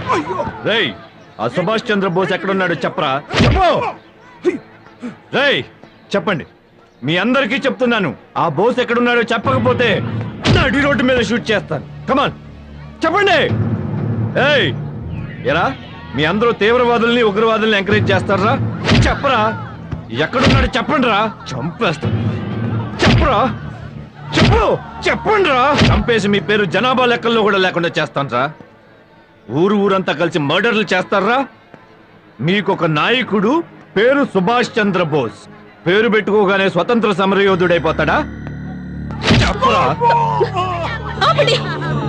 రేయ్ ఆ సుభాష్ చంద్రబోస్ ఎక్కడున్నాడు చెప్పరా చెప్పు రేయ్ చెప్పండి మీ అందరికీ చెప్తున్నాను ఆ బోస్ ఎక్కడున్నాడో చెప్పకపోతే నడి రోడ్డు మీద షూట్ చేస్తాను కమాన్ చెప్పండి ఏయ్ ఎరా మీ అందరూ తీవ్రవాదుల్ని ఉగ్రవాదుల్ని ఎంకరేజ్ చేస్తారా చెప్పరా ఎక్కడున్నాడు చెప్పండి రా చంపేస్తా చెప్పరా చెప్పు చెప్పండి రా చంపేసి మీ పేరు జనాభా లెక్కల్లో కూడా లేకుండా చేస్తాను రా ఊరు ఊరంతా కలిసి మర్డర్లు చేస్తారా మీకు ఒక నాయకుడు పేరు సుభాష్ చంద్ర బోస్ పేరు పెట్టుకోగానే స్వతంత్ర సమరయోధుడైపోతాడా చెప్పరా ఆపండి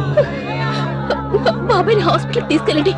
బాబాయ్ని హాస్పిటల్ తీసుకెళ్ళండి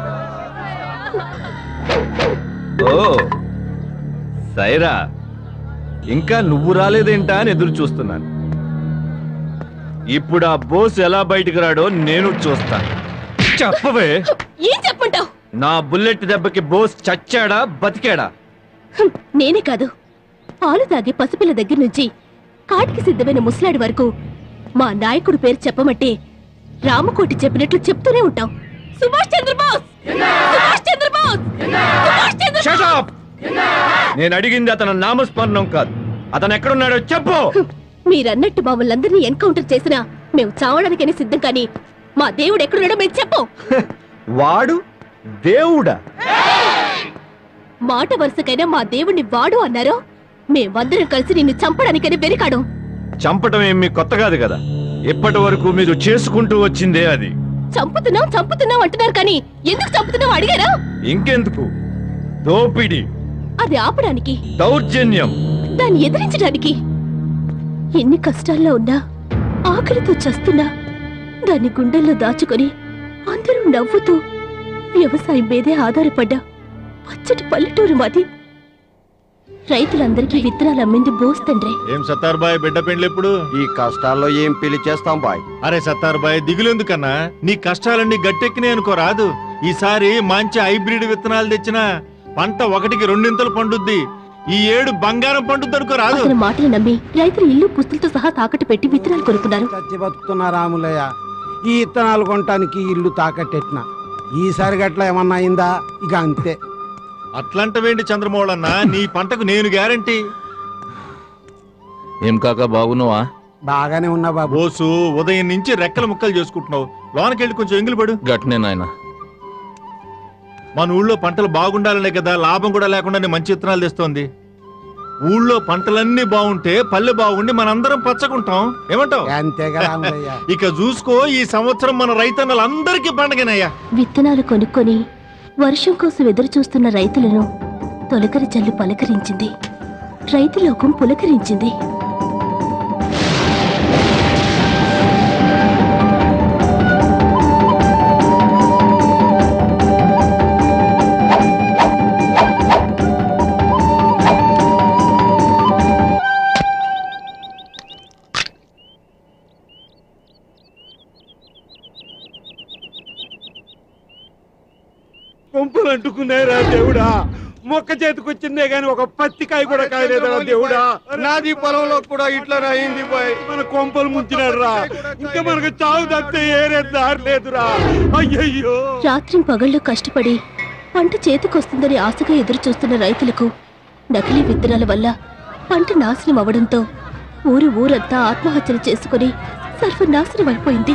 ఓ సైరా ఇంకా నువ్వు రాలేదేంటా అని ఎదురు చూస్తున్నాను ఇప్పుడు ఆ బోస్ ఎలా బయటికి రాడో నేను చూస్తాను చెప్పవే ఏం చెప్పంటావు నా బుల్లెట్ దెబ్బకి బోస్ చచ్చాడా బతికాడా నేనే కాదు పాలు తాగే పసిపిల్ల దగ్గర నుంచి కాటికి సిద్ధమైన ముసలాడి వరకు మా నాయకుడు పేరు చెప్పమంటే రామకోటి చెప్పినట్లు చెప్తూనే ఉంటాం సుభాష్ చంద్రబోస్ సుభాష్ చంద్రబోస్ సుభాష్ చంద్ర Shut up! నేను అడిగింది అతను నామస్మరణం కాదు అతను ఎక్కడున్నాడో చెప్పు మీరన్నట్టు మమ్మల్ని ఎన్కౌంటర్ చేసినా మేము చావడానికని సిద్ధం కానీ మా దేవుడు ఎక్కడున్నాడో మేము చెప్పు వాడు దేవుడా మాట వరుసకైనా మా దేవుణ్ణి వాడు అన్నారో మేమందరం కలిసి నిన్ను చంపడానికని వెరికాడు చంపటం ఏమీ కొత్త కాదు కదా ఇప్పటి వరకు మీరు చేసుకుంటూ వచ్చిందే అది చంపుతున్నాం చంపుతున్నాం అంటున్నారు కానీ ఎందుకు చంపుతున్నావు అడిగారా ఇంకెందుకు దోపిడి అది ఆపడానికి దౌర్జన్యం దాన్ని ఎదిరించడానికి ఎన్ని కష్టాల్లో ఉన్నా ఆకలితో చస్తున్నా దాన్ని గుండెల్లో దాచుకొని అందరూ నవ్వుతూ వ్యవసాయం మీదే ఆధారపడ్డా పచ్చటి పల్లెటూరు మాది రైతులందరికీ విత్తనాలు అమ్మింది బోస్ తండ్రి ఏం సత్తార్ బాయ్ బిడ్డ పెండ్లు ఎప్పుడు ఈ కష్టాల్లో ఏం పెళ్లి చేస్తాం బాయ్ అరే సత్తార్ బాయ్ దిగులెందుకన్నా నీ కష్టాలన్నీ గట్టెక్కినాయి అనుకో రాదు ఈసారి మంచి హైబ్రిడ్ విత్తనాలు తెచ్చినా పంట ఒకటికి రెండింతలు పండుద్ది ఈ ఏడు బంగారం పండుద్ది అనుకో రాదు అతని మాటలు నమ్మి రైతులు ఇల్లు పుస్తులతో సహా తాకట్టు పెట్టి విత్తనాలు కొనుక్కున్నారు చచ్చి బతుకుతున్నా రాములయ్య ఈ ఇత్తనాలు కొనటానికి ఇల్లు తాకట్టెట్టిన ఈసారి గట్ల ఏమన్నా అయిందా ఇక అంతే అట్లంటవేంటి చంద్రమౌళన్న నీ పంటకు నేను గ్యారంటీ ఏం కాక బాగున్నావా బాగానే ఉన్నా బాబు బోసు ఉదయం నుంచి రెక్కల ముక్కలు చేసుకుంటున్నావు లోనకెళ్ళి కొంచెం ఎంగిలి పడు గట్నే నాయన మన ఊళ్ళో పంటలు బాగుండాలనే కదా లాభం కూడా లేకుండా మంచి విత్తనాలు తెస్తోంది ఊళ్ళో పంటలన్నీ బాగుంటే పల్లె బాగుండి మనందరం పచ్చకుంటాం ఏమంటావు అంతేగా రాములయ్య ఇక చూసుకో ఈ సంవత్సరం మన రైతన్నలందరికీ పండగనయ్యా విత్తనాలు కొనుక్కొని వర్షం కోసం ఎదురు చూస్తున్న రైతులను తొలకరి జల్లు పలకరించింది రైతులోకం పులకరించింది కొంపలు అంటుకున్నాయిరా దేవుడా మొక్క చేతికొచ్చిందే గాని ఒక పత్తికాయ కూడా కాయలేదురా దేవుడా నాది పొలంలో కూడా ఇట్లా అయింది బాయ్ మన కొంపలు ముంచినాడు రా ఇంకా మనకు చావు తప్పితే ఏరే దారి లేదురా అయ్యయ్యో రాత్రి పగళ్ళు కష్టపడి పంట చేతికొస్తుందని ఆశగా ఎదురు చూస్తున్న రైతులకు నకిలీ విత్తనాల వల్ల పంట నాశనం అవడంతో ఊరు ఊరంతా ఆత్మహత్యలు చేసుకుని సర్వనాశనం అయిపోయింది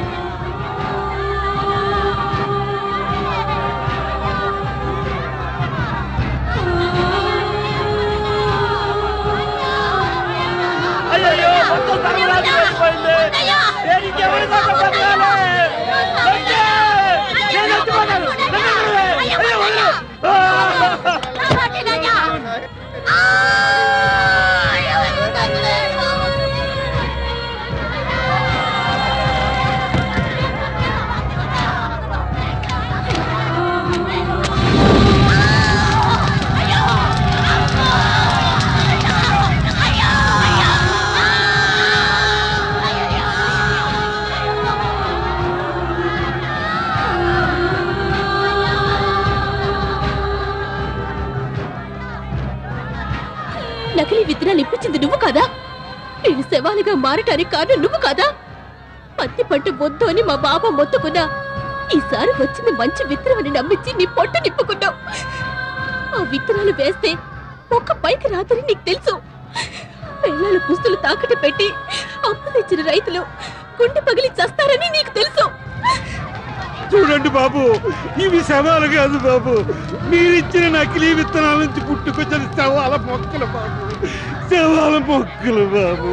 నకిలీ విత్తనాలు ఇప్పించింది నువ్వు కదా నేను శవాలుగా మారటానికి కారణం నువ్వు కదా పత్తి పంట వద్దు అని మా బాబా మొత్తుకున్నా ఈసారి వచ్చింది మంచి విత్తనమని నమ్మించి నీ పొట్ట నిప్పుకున్నావు ఆ విత్తనాలు వేస్తే ఒక్క పైకి రాదని నీకు తెలుసు పిల్లల పుస్తులు తాకట్టు పెట్టి అప్పు తెచ్చిన రైతులు గుండె పగిలి చస్తారని నీకు తెలుసు చూడండి బాబు ఇవి శవాలు కాదు బాబు మీరిచ్చిన నకిలీ విత్తనాల నుంచి పుట్టుకొచ్చిన శవాల మొక్కలు బాబు శవాల మొక్కలు బాబు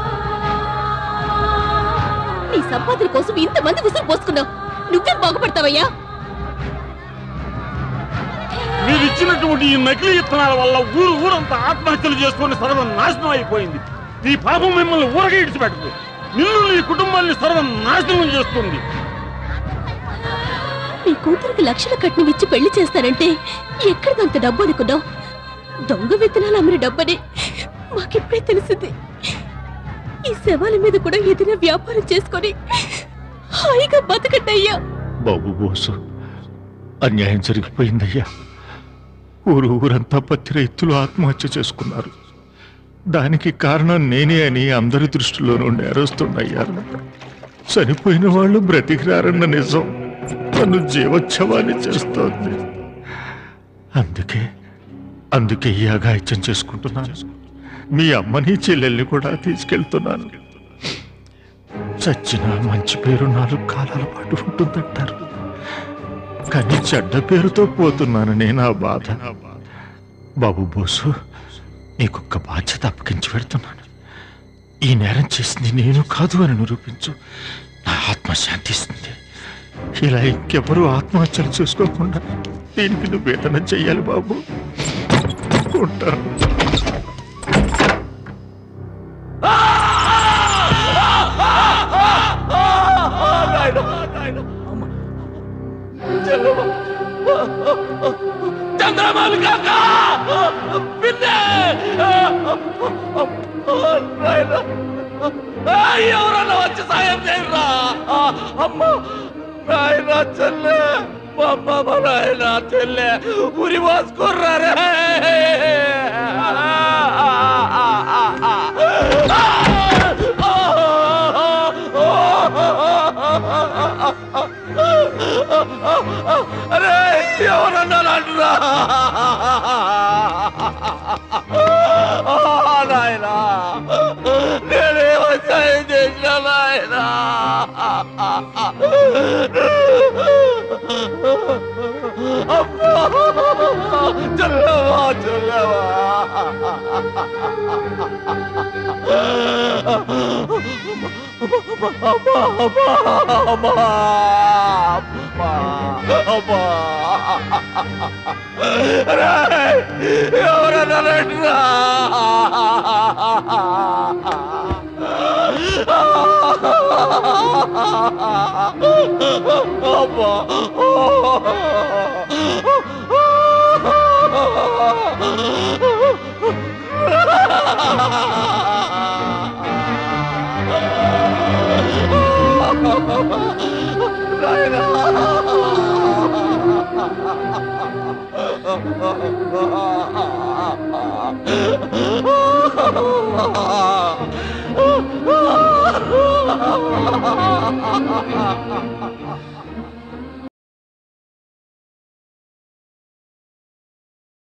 నీ సంపాదన కోసం ఇంతమంది ఉసురు పోసుకున్నావు నువ్వేం బాగుపడతావయ్యా మీరు ఇచ్చినటువంటి ఈ నకిలీ విత్తనాల వల్ల ఊరు ఊరంతా ఆత్మహత్యలు చేసుకుని సర్వం నాశనం అయిపోయింది ఈ పాపం మిమ్మల్ని ఊరగా ఇడిచిపెట్టదు నిన్ను నీ కుటుంబాన్ని సర్వం నాశనం చేస్తుంది నీ కూతురికి లక్షల కట్నం ఇచ్చి పెళ్లి చేస్తానంటే ఎక్కడిదంత డబ్బు అనుకున్నావు దొంగ విత్తనాలు అమ్మిన డబ్బని మాకిప్పుడే తెలిసింది ఈ శవాల మీద కూడా ఏదైనా వ్యాపారం చేసుకొని హాయిగా బతకట్టయ్యా బాబు బోసు అన్యాయం జరిగిపోయిందయ్యా ఊరు ఊరంతా పత్తి రైతులు ఆత్మహత్య చేసుకున్నారు దానికి కారణం నేనే అని అందరి దృష్టిలోనూ నేరస్తున్నాయ్యారు చనిపోయిన వాళ్ళు బ్రతికిరారన్న నిజం నన్ను జీవోత్సవాన్ని చేస్తోంది అందుకే అందుకే ఈ అఘాయిత్యం చేసుకుంటున్నాను మీ అమ్మని చెల్లెల్ని కూడా తీసుకెళ్తున్నాను చచ్చిన మంచి పేరు నాలుగు కాలాల పాటు ఉంటుందంటారు కానీ చెడ్డ పేరుతో పోతున్నాననే నా బాధ బాబు బోసు నీకొక్క బాధ్యత అప్పగించి పెడుతున్నాను ఈ నేరం చేసింది నేను కాదు అని నిరూపించు నా ఆత్మ శాంతిస్తుంది ఇలా ఇంకెవరూ ఆత్మహత్యలు చేసుకోకుండా దీనికి నువ్వు వేదన చెయ్యాలి బాబు ఉంటాను చంద్రమాలు కాక పిన్నే ఎవరన్నా వచ్చి సాయం చేయరా అమ్మ నాయన చెల్లె మా అమ్మ మా నాయన చెల్లె ఉరి పోసుకుర్రారే అరే ఎవరన్నా అంటురా నాయనా నేనేమో సాయం చేసిన నాయనా చల్లవా చల్లవా ఎవరన్నా రండిరా నాయనా